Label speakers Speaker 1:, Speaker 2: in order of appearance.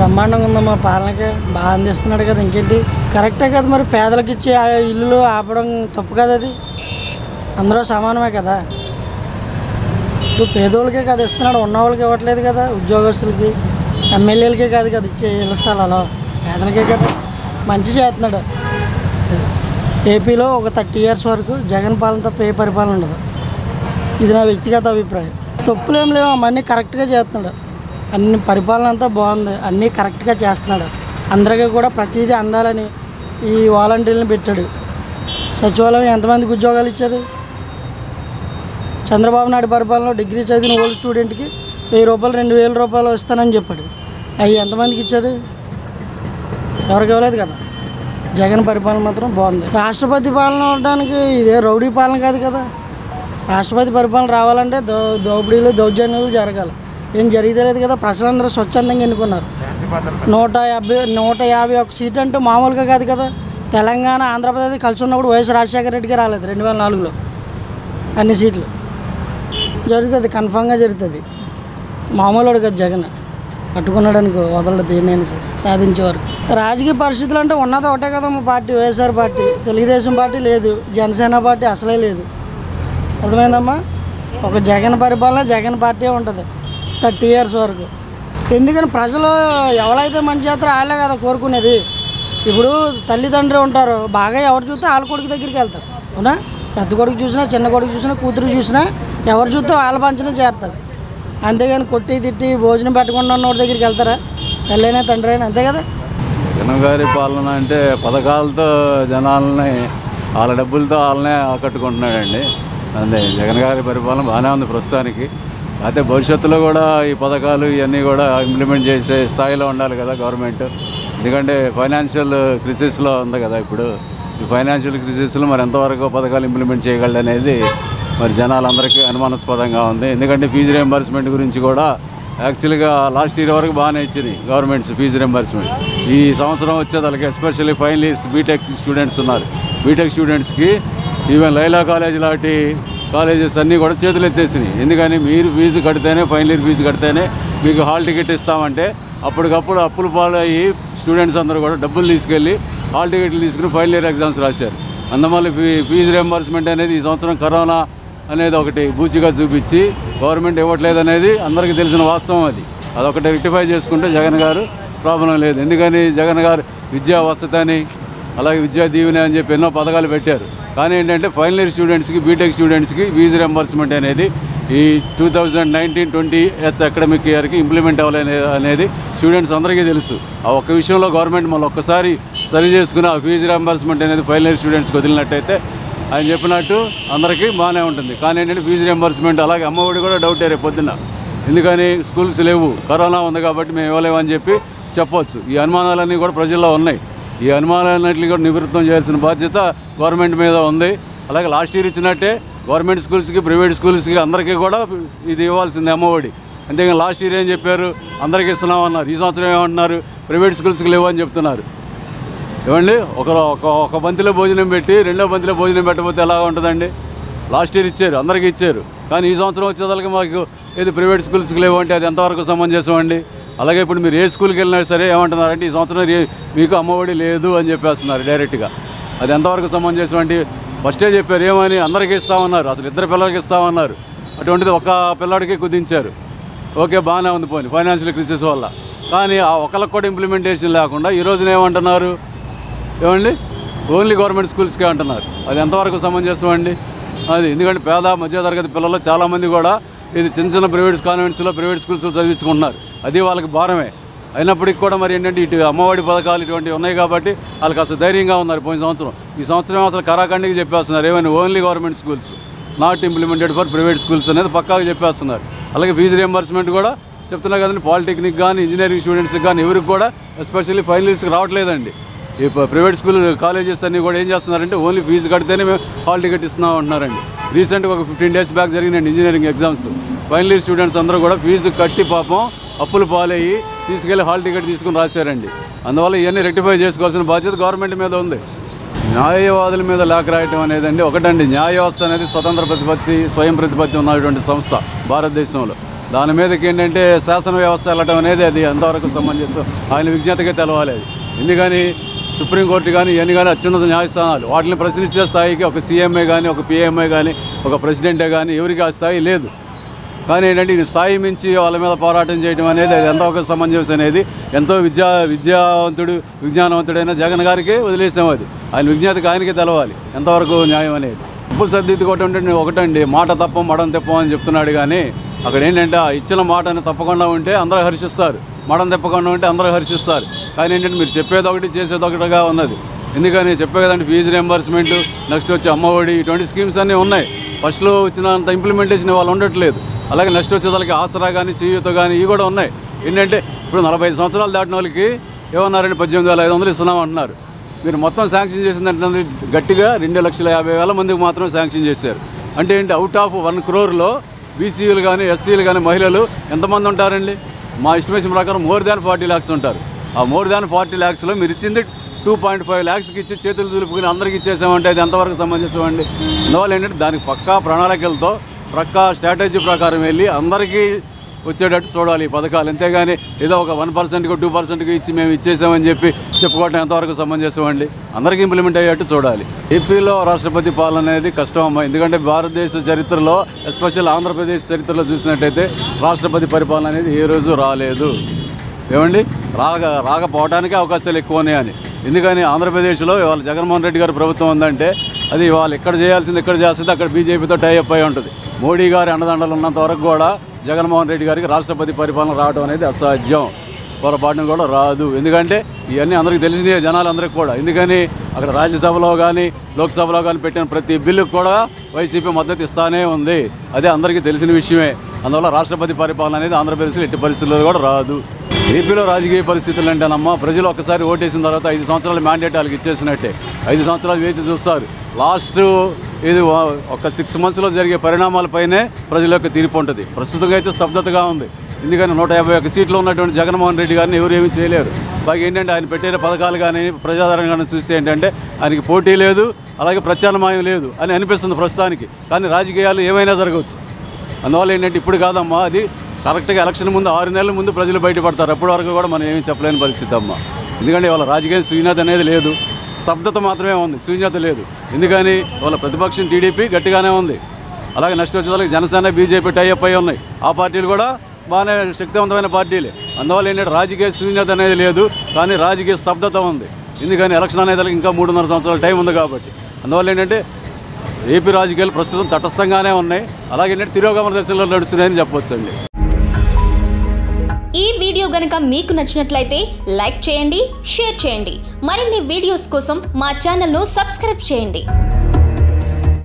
Speaker 1: బ్రహ్మాండంగా ఉందమ్మా పాలనకి బాగా అందిస్తున్నాడు కదా ఇంకేంటి కరెక్టే కదా మరి పేదలకు ఇచ్చే ఆ ఇల్లులు ఆపడం తప్పు కదా అది అందరూ సమానమే కదా ఇప్పుడు పేదోళ్ళకే కదా ఇస్తున్నాడు ఉన్న వాళ్ళకి ఇవ్వట్లేదు కదా ఉద్యోగస్తులకి ఎమ్మెల్యేలకే కాదు కదా ఇచ్చే ఇళ్ళ స్థలాలు పేదలకే కదా మంచి చేస్తున్నాడు ఏపీలో ఒక థర్టీ ఇయర్స్ వరకు జగన్ పాలన తప్ప ఏ పరిపాలన ఉండదు ఇది నా వ్యక్తిగత అభిప్రాయం తప్పులేం లేవు అన్నీ కరెక్ట్గా చేస్తున్నాడు అన్ని పరిపాలన అంతా బాగుంది అన్నీ కరెక్ట్గా చేస్తున్నాడు అందరికీ కూడా ప్రతిదీ అందాలని ఈ వాలంటీర్లను పెట్టాడు సచివాలయం ఎంతమందికి ఉద్యోగాలు ఇచ్చారు చంద్రబాబు నాయుడు పరిపాలనలో డిగ్రీ చదివిన ఓల్డ్ స్టూడెంట్కి వెయ్యి రూపాయలు రెండు వేల రూపాయలు ఇస్తానని చెప్పాడు అవి ఎంతమందికి ఇచ్చారు ఎవరికి ఇవ్వలేదు కదా జగన్ పరిపాలన మాత్రం బాగుంది రాష్ట్రపతి పాలన అవడానికి ఇదే రౌడీ పాలన కాదు కదా రాష్ట్రపతి పరిపాలన రావాలంటే దో దోపిడీలు దౌర్జన్యాలు జరగాలి ఏం జరిగితే లేదు కదా ప్రజలందరూ స్వచ్ఛందంగా ఎన్నుకున్నారు నూట యాభై నూట యాభై ఒక సీట్ అంటే మామూలుగా కాదు కదా తెలంగాణ ఆంధ్రప్రదేశ్ కలిసి ఉన్నప్పుడు వైఎస్ రాజశేఖర రెడ్డికి రాలేదు రెండు వేల నాలుగులో అన్ని సీట్లు జరుగుతుంది కన్ఫామ్గా జరుగుతుంది మామూలు కదా జగన్ పట్టుకున్నాడు అనుకో వదలడు దేన్నైనా సరే సాధించే వరకు రాజకీయ పరిస్థితులు అంటే ఉన్నది ఒకటే కదా మా party YSR party Telugu Desam party లేదు జనసేన పార్టీ అసలే లేదు అర్థమైందమ్మా ఒక జగన్ పరిపాలన జగన్ పార్టీ ఉంటుంది థర్టీ ఇయర్స్ వరకు ఎందుకని ప్రజలు ఎవరైతే మంచి చేస్తారో వాళ్ళే కదా కోరుకునేది ఇప్పుడు తల్లిదండ్రులు ఉంటారు బాగా ఎవరు చూస్తే వాళ్ళ కొడుకు దగ్గరికి వెళ్తారు అవునా పెద్ద కొడుకు చూసినా చిన్న కొడుకు చూసినా కూతురు చూసినా ఎవరు చూస్తే వాళ్ళ పంచనే చేస్తారు అంతేగాని కొట్టి తిట్టి భోజనం పెట్టకుండా ఉన్నోడి దగ్గరికి వెళ్తారా తల్లైనా తండ్రి అయినా అంతే కదా
Speaker 2: జగన్ గారి పాలన అంటే పథకాలతో జనాలని వాళ్ళ డబ్బులతో వాళ్ళనే ఆకట్టుకుంటున్నాడండి అంతే జగన్ గారి పరిపాలన బాగానే ఉంది ప్రస్తుతానికి అయితే భవిష్యత్తులో కూడా ఈ పథకాలు ఇవన్నీ కూడా ఇంప్లిమెంట్ చేసే స్థాయిలో ఉండాలి కదా గవర్నమెంట్ ఎందుకంటే ఫైనాన్షియల్ క్రిసిస్లో ఉంది కదా ఇప్పుడు ఈ ఫైనాన్షియల్ క్రిసిస్లో మరి ఎంతవరకు పథకాలు ఇంప్లిమెంట్ చేయగలడు అనేది మరి జనాలందరికీ అనుమానాస్పదంగా ఉంది ఎందుకంటే ఫీజు రియంబర్స్మెంట్ గురించి కూడా యాక్చువల్గా లాస్ట్ ఇయర్ వరకు బాగానే ఇచ్చింది గవర్నమెంట్స్ ఫీజు రింబర్స్మెంట్ ఈ సంవత్సరం వచ్చేదానికి especially final years B Tech students ఉన్నారు బీటెక్ స్టూడెంట్స్కి ఈవెన్ లైలా కాలేజ్ లాంటి కాలేజెస్ అన్నీ కూడా చేతులు ఎత్తేసినాయి ఎందుకని మీరు ఫీజు కడితేనే ఫైనల్ ఇయర్ ఫీజు కడితేనే మీకు హాల్ టికెట్ ఇస్తామంటే అప్పటికప్పుడు అప్పులు పాలయ్యి స్టూడెంట్స్ అందరూ కూడా డబ్బులు తీసుకెళ్ళి హాల్ టికెట్లు తీసుకుని ఫైనల్ ఇయర్ ఎగ్జామ్స్ రాశారు అందువల్ల ఫీ ఫీజు రియంబర్స్మెంట్ అనేది ఈ సంవత్సరం కరోనా అనేది ఒకటి బూచిగా చూపించి గవర్నమెంట్ ఇవ్వట్లేదు అనేది అందరికీ తెలిసిన వాస్తవం అది అదొకటి రెక్టిఫై చేసుకుంటే జగన్ గారు ప్రాబ్లం లేదు ఎందుకని జగన్ గారు విద్యా వసతి అని అలాగే విద్యా దీవెన అని చెప్పి ఎన్నో పథకాలు పెట్టారు కానీ ఏంటంటే ఫైనల్ ఇయర్ స్టూడెంట్స్కి బీటెక్ స్టూడెంట్స్కి ఫీజు రింబర్స్మెంట్ అనేది ఈ టూ థౌజండ్ నైన్టీన్ ట్వంటీ ఎత్ అకాడమిక్ ఇయర్కి ఇంప్లిమెంట్ అవ్వాలనే అనేది స్టూడెంట్స్ అందరికీ తెలుసు ఆ ఒక్క విషయంలో గవర్నమెంట్ మళ్ళీ ఒక్కసారి సరి చేసుకుని ఆ ఫీజు రింబర్స్మెంట్ అనేది ఫైనల్ ఇయర్ స్టూడెంట్స్కి వదిలినట్టయితే ఆయన చెప్పినట్టు అందరికీ బాగానే ఉంటుంది కానీ ఏంటంటే ఫీజు రింబర్స్మెంట్ అలాగే అమ్మఒడి కూడా డౌటే రేపు పొద్దున్న ఎందుకని స్కూల్స్ లేవు కరోనా ఉంది కాబట్టి మేము ఇవ్వలేమని చెప్పి చెప్పొచ్చు ఈ అనుమానాలన్నీ కూడా ప్రజల్లో ఉన్నాయి ఈ అనుమానాలన్నింటినీ కూడా నివృత్తం చేయాల్సిన బాధ్యత గవర్నమెంట్ మీద ఉంది అలాగే లాస్ట్ ఇయర్ ఇచ్చినట్టే గవర్నమెంట్ స్కూల్స్కి ప్రైవేట్ స్కూల్స్కి అందరికీ కూడా ఇది ఇవ్వాల్సింది అమ్మఒడి అంతేగాని లాస్ట్ ఇయర్ ఏం చెప్పారు అందరికీ ఇస్తున్నాం అన్నారు ఈ సంవత్సరం ఏమంటున్నారు ప్రైవేట్ స్కూల్స్కి లేవు అని చెప్తున్నారు ఏమండి ఒక ఒక ఒక బంతిలో భోజనం పెట్టి రెండో బంతిలో భోజనం పెట్టకపోతే ఎలా ఉంటుందండి లాస్ట్ ఇయర్ ఇచ్చారు అందరికీ ఇచ్చారు కానీ ఈ సంవత్సరం వచ్చేదానికి మాకు ఏది ప్రైవేట్ స్కూల్స్కి లేవు అంటే అది ఎంతవరకు సమంజసం అండి అలాగే ఇప్పుడు మీరు ఏ స్కూల్కి వెళ్ళినా సరే ఏమంటున్నారంటే ఈ సంవత్సరం ఏ- మీకు అమ్మఒడి లేదు అని చెప్పేస్తున్నారు డైరెక్ట్గా అది ఎంతవరకు సమంజసం అంటే ఫస్టే చెప్పారు ఏమని అందరికీ ఇస్తామన్నారు అసలు ఇద్దరు పిల్లలకి ఇస్తామన్నారు అటువంటిది ఒక పిల్లాడికి కుదించారు ఓకే బాగానే ఉంది పోయి ఫైనాన్షియల్ క్రిసిస్ వల్ల కానీ ఆ ఒకళ్ళకి కూడా ఇంప్లిమెంటేషన్ లేకుండా ఈ రోజున ఏమంటున్నారు ఏమండి ఓన్లీ గవర్నమెంట్ స్కూల్స్కే అంటున్నారు అది ఎంతవరకు సమంజసం అండి అది ఎందుకంటే పేద మధ్యతరగతి పిల్లలు చాలామంది కూడా ఇది చిన్న చిన్న ప్రైవేట్ కాన్వెంట్స్లో ప్రైవేట్ స్కూల్స్లో చదివించుకుంటున్నారు అది వాళ్ళకి భారమే అయినప్పటికీ కూడా మరి ఏంటంటే ఇటు అమ్మఒడి పథకాలు ఇటువంటివి ఉన్నాయి కాబట్టి వాళ్ళకి అసలు ధైర్యంగా ఉన్నారు పోయిన సంవత్సరం ఈ సంవత్సరం అసలు కరాఖండికి చెప్పేస్తున్నారు ఏమైనా only government schools not implemented for private schools అనేది పక్కాగా చెప్పేస్తున్నారు అలాగే ఫీజు రియంబర్స్మెంట్ కూడా చెప్తున్నా కదండి పాలిటెక్నిక్ కానీ ఇంజనీరింగ్ స్టూడెంట్స్కి కానీ ఎవరికి కూడా ఎస్పెషల్లీ ఫైనల్ ఇయర్స్కి రావట్లేదండి ఈ ప- ప్రైవేట్ స్కూల్ కాలేజెస్ అన్నీ కూడా ఏం చేస్తున్నారంటే ఓన్లీ ఫీజు కడితేనే మేము హాల్ టికెట్ ఇస్తున్నాం అంటున్నారండి రీసెంట్గా ఒక ఫిఫ్టీన్ డేస్ బ్యాక్ జరిగిన engineering exams final year students అందరూ కూడా ఫీజు కట్టి పాపం అప్పులు పాలయ్యి తీసుకెళ్లి హాల్ టికెట్ తీసుకుని రాశారండి అందువల్ల ఇవన్నీ రెక్టిఫై చేసుకోవాల్సిన బాధ్యత గవర్నమెంట్ మీద ఉంది న్యాయవాదుల మీద లేఖ రాయటం అనేది అండి ఒకటండి న్యాయ వ్యవస్థ అనేది స్వతంత్ర ప్రతిపత్తి స్వయం ప్రతిపత్తి ఉన్నటువంటి సంస్థ భారతదేశంలో దాని మీదకి ఏంటంటే శాసన వ్యవస్థ వెళ్ళటం అనేది అది ఎంతవరకు సమంజసం ఆయన విజ్ఞతగా తెలవాలి అది ఎందుకని సుప్రీంకోర్టు కానీ ఇవన్నీ కానీ అత్యున్నత న్యాయస్థానాలు వాటిని ప్రశ్నించే స్థాయికి ఒక సీఎంఏ కానీ ఒక పిఎంఏ కానీ ఒక ప్రెసిడెంటే కానీ ఎవరికి ఆ స్థాయి లేదు కానీ ఏంటంటే ఇది స్థాయి మించి వాళ్ళ మీద పోరాటం చేయడం అనేది అది ఎంతో ఒక సమంజసం అనేది ఎంతో విద్యా విద్యావంతుడు విజ్ఞానవంతుడైన జగన్ గారికి వదిలేసాం అది ఆయన విజ్ఞతకి ఆయనకే తెలవాలి ఎంతవరకు న్యాయం అనేది ఇప్పుడు సర్దిద్దుకోవటం అంటే ఒకటండి మాట తప్ప మడం తెప్పం అని చెప్తున్నాడు కానీ అక్కడ ఏంటంటే ఆ ఇచ్చిన మాటని తప్పకుండా ఉంటే అందరూ హర్షిస్తారు మడం తెప్పకుండా ఉంటే అందరూ హర్షిస్తారు కానీ ఏంటంటే మీరు చెప్పేది ఒకటి చేసేది ఒకటిగా ఉన్నది ఎందుకని చెప్పే కదండి ఫీజు రియంబర్స్మెంట్ నెక్స్ట్ వచ్చి అమ్మఒడి ఇటువంటి స్కీమ్స్ అన్నీ ఉన్నాయి ఫస్ట్లో వచ్చినంత ఇంప్లిమెంటేషన్ వాళ్ళు ఉండట్లేదు అలాగే నెక్స్ట్ వచ్చే వాళ్ళకి ఆసరా కానీ చేయూత కానీ ఇవి కూడా ఉన్నాయి ఏంటంటే ఇప్పుడు నలభై ఐదు సంవత్సరాలు దాటిన వాళ్ళకి ఏమన్నారంటే పద్దెనిమిది వేల ఐదు వందలు ఇస్తున్నాం అంటున్నారు మీరు మొత్తం శాంక్షన్ చేసిందంటే గట్టిగా రెండు లక్షల యాభై వేల మందికి మాత్రం శాంక్షన్ చేశారు అంటే ఏంటి అవుట్ ఆఫ్ వన్ క్రోర్లో బీసీలు కానీ ఎస్సీలు కానీ మహిళలు ఎంతమంది ఉంటారండి మా ఎస్టిమేషన్ ప్రకారం మోర్ దాన్ ఫార్టీ ల్యాక్స్ ఉంటారు ఆ మోర్ దాన్ ఫార్టీ ల్యాక్స్లో మీరు ఇచ్చింది టూ పాయింట్ ఫైవ్ ల్యాక్స్కి ఇచ్చి చేతులు దులుపుకుని అందరికి ఇచ్చేసామంటే అది ఎంతవరకు సమంజసం అండి అందువల్ల ఏంటంటే దానికి పక్కా ప్రణాళికలతో పక్కా స్ట్రాటజీ ప్రకారం వెళ్ళి అందరికీ వచ్చేటట్టు చూడాలి ఈ పథకాలు అంతేగాని ఏదో ఒక వన్ పర్సెంట్కి టూ పర్సెంట్కి ఇచ్చి మేము ఇచ్చేసామని చెప్పి చెప్పుకోవటం ఎంతవరకు సమంజసం అండి అందరికీ ఇంప్లిమెంట్ అయ్యేట్టు చూడాలి ఏపీలో రాష్ట్రపతి పాలన అనేది కష్టం అమ్మా ఎందుకంటే భారతదేశ చరిత్రలో ఎస్పెషల్ ఆంధ్రప్రదేశ్ చరిత్రలో చూసినట్టయితే రాష్ట్రపతి పరిపాలన అనేది ఏ రోజు రాలేదు ఏమండి రాక రాకపోవడానికి అవకాశాలు ఎక్కువ ఉన్నాయని ఎందుకని ఆంధ్రప్రదేశ్లో ఇవాళ జగన్మోహన్ రెడ్డి గారి ప్రభుత్వం ఉందంటే అది వాళ్ళు ఎక్కడ చేయాల్సింది ఎక్కడ చేస్తుంది అక్కడ బీజేపీతో టైఅప్ అయి ఉంటుంది మోడీ గారి అండదండలు ఉన్నంత వరకు కూడా జగన్మోహన్ రెడ్డి గారికి రాష్ట్రపతి పరిపాలన రావడం అనేది అసాధ్యం పొరపాటున కూడా రాదు ఎందుకంటే ఇవన్నీ అందరికీ తెలిసినాయి జనాలందరికీ కూడా ఎందుకని అక్కడ రాజ్యసభలో కానీ లోక్సభలో కానీ పెట్టిన ప్రతి బిల్లుకు కూడా వైసీపీ మద్దతు ఇస్తానే ఉంది అదే అందరికీ తెలిసిన విషయమే అందువల్ల రాష్ట్రపతి పరిపాలన అనేది ఆంధ్రప్రదేశ్లో ఎట్టి పరిస్థితుల్లో కూడా రాదు ఏపీలో రాజకీయ పరిస్థితులు అంటేనమ్మా ప్రజలు ఒక్కసారి ఓటేసిన తర్వాత ఐదు సంవత్సరాల మ్యాండేట్ వాళ్ళకి ఇచ్చేసినట్టే ఐదు సంవత్సరాలు వేచి చూస్తారు లాస్ట్ ఇది వా- ఒక సిక్స్ మంత్స్లో జరిగే పరిణామాలపైనే ప్రజల యొక్క తీర్పు ఉంటుంది ప్రస్తుతంగా అయితే స్తబ్దతగా ఉంది ఎందుకని నూట యాభై ఒక్క సీట్లు ఉన్నటువంటి జగన్మోహన్ రెడ్డి గారిని ఎవరు ఏమీ చేయలేరు బాగా ఏంటంటే ఆయన పెట్టే పథకాలు కానీ ప్రజాదరణ కానీ చూస్తే ఏంటంటే ఆయనకి పోటీ లేదు అలాగే ప్రత్యామ్నాయం లేదు అని అనిపిస్తుంది ప్రస్తుతానికి కానీ రాజకీయాలు ఏమైనా జరగవచ్చు అందువల్ల ఏంటంటే ఇప్పుడు కాదమ్మా అది కరెక్ట్గా ఎలక్షన్ ముందు ఆరు నెలల ముందు ప్రజలు బయటపడతారు అప్పటి వరకు కూడా మనం ఏమీ చెప్పలేని పరిస్థితి అమ్మా ఎందుకంటే వాళ్ళ రాజకీయ శూన్యత అనేది లేదు స్తబ్దత మాత్రమే ఉంది శూన్యత లేదు ఎందుకని వాళ్ళ ప్రతిపక్షం టీడీపీ గట్టిగానే ఉంది అలాగే నెక్స్ట్ వచ్చే వాళ్ళకి జనసేన బీజేపీ టైఅప్ అయి ఉన్నాయి ఆ పార్టీలు కూడా బాగానే శక్తివంతమైన పార్టీలే అందువల్ల ఏంటంటే రాజకీయ శూన్యత అనేది లేదు కానీ రాజకీయ స్తబ్దత ఉంది ఎందుకని ఎలక్షన్ అనేది ఇంకా మూడున్నర సంవత్సరాల టైం ఉంది కాబట్టి అందువల్ల ఏంటంటే ఏపీ రాజకీయాలు ప్రస్తుతం తటస్థంగానే ఉన్నాయి అలాగే ఏంటంటే తిరోగమన దశలో నడుస్తున్నాయని చెప్పొచ్చండి
Speaker 3: ఈ వీడియో గనక మీకు నచ్చినట్లయితే లైక్ చేయండి షేర్ చేయండి మరిన్ని వీడియోస్ కోసం మా ఛానల్ను సబ్స్క్రైబ్ చేయండి